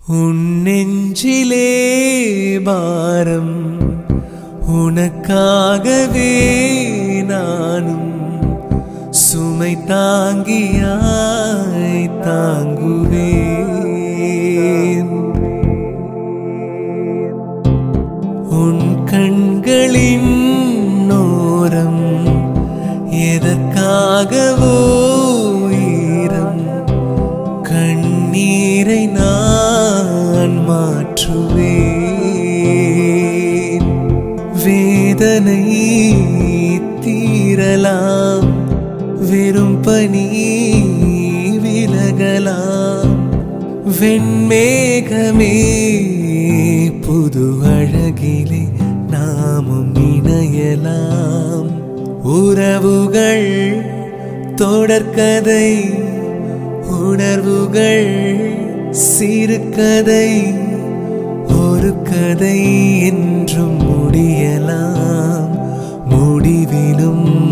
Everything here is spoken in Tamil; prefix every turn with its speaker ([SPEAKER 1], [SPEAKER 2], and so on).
[SPEAKER 1] உன் நெஞ்சிலே பாரம் உனக்காகவே நானும் சுமை தாங்கியாய் தாங்குவேன் உன் கண்களின் நோரம் எதற்காகவோ ஈரம் கண்ணீரை நான் மாற்றுவேன் வேதனை தீரலாம் வெறும் பனி விலகலாம் வெண்மேகமே புது அழகிலே நாமும் இணையலாம் உறவுகள் தொடர்கதை உணர்வுகள் சிறுகதை ஒரு கதை என்றும் முடியலாம் முடிவிலும்